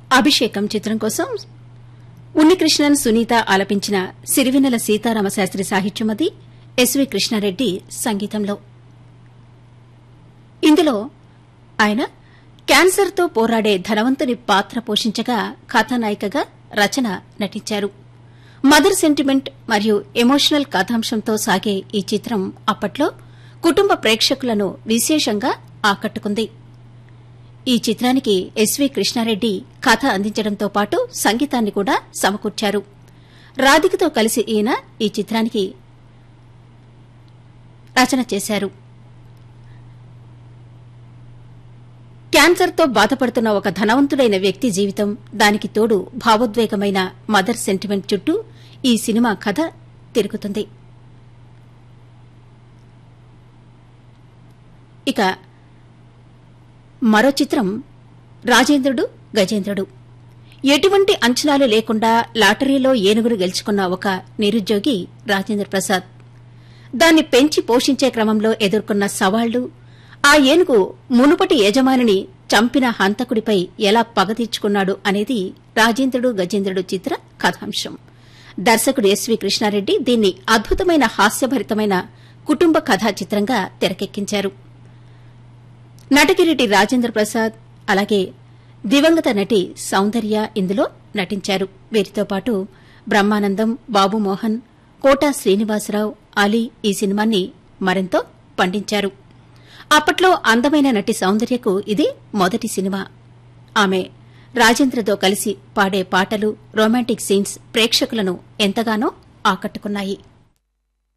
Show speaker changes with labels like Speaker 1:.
Speaker 1: అభిషేకం చిత్రం కోసం ఉన్నికృష్ణన్ సునీత ఆలపించిన సిరివెన్నెల సీతారామ శాస్త్రి సాహిత్యమది ఎస్వి కృష్ణారెడ్డి సంగీతంలో ఇందులో ఆయన క్యాన్సర్తో పోరాడే ధనవంతుని పాత్ర పోషించగా కథానాయికగా రచన నటించారు మదర్ సెంటిమెంట్ మరియు ఎమోషనల్ కథాంశంతో సాగే ఈ చిత్రం అప్పట్లో కుటుంబ ప్రేక్షకులను విశేషంగా ఆకట్టుకుంది ఈ చిత్రానికి ఎస్వి కృష్ణారెడ్డి కథ అందించడంతో పాటు సంగీతాన్ని కూడా సమకూర్చారు రాధికతో కలిసి ఈయన ఈ చిత్రానికి రచన చేశారు క్యాన్సర్తో బాధపడుతున్న ఒక ధనవంతుడైన వ్యక్తి జీవితం దానికి తోడు భావోద్వేగమైన మదర్ సెంటిమెంట్ చుట్టూ ఈ సినిమా కథ తిరుగుతుంది ఇక మరో చిత్రం రాజేంద్రుడు గజేంద్రుడు ఎటువంటి అంచనాలు లేకుండా లాటరీలో ఏనుగును గెలుచుకున్న ఒక నిరుద్యోగి రాజేంద్ర ప్రసాద్ దాన్ని పెంచి పోషించే క్రమంలో ఎదుర్కొన్న సవాళ్లు ఆ ఏనుగు మునుపటి యజమానిని చంపిన హంతకుడిపై ఎలా పగ తీర్చుకున్నాడు అనేది రాజేంద్రుడు గజేంద్రుడు చిత్ర కథాంశం దర్శకుడు ఎస్వి కృష్ణారెడ్డి దీన్ని అద్భుతమైన హాస్యభరితమైన కుటుంబ కథా చిత్రంగా తెరకెక్కించారు నటకిరీటి రాజేంద్ర ప్రసాద్ అలాగే దివంగత నటి సౌందర్య ఇందులో నటించారు వీరితో పాటు బ్రహ్మానందం బాబు మోహన్ కోటా శ్రీనివాసరావు అలీ ఈ సినిమాని మరెంతో పండించారు అప్పట్లో అందమైన నటి సౌందర్యకు ఇది మొదటి సినిమా ఆమె రాజేంద్రతో కలిసి పాడే పాటలు రొమాంటిక్ సీన్స్ ప్రేక్షకులను ఎంతగానో ఆకట్టుకున్నాయి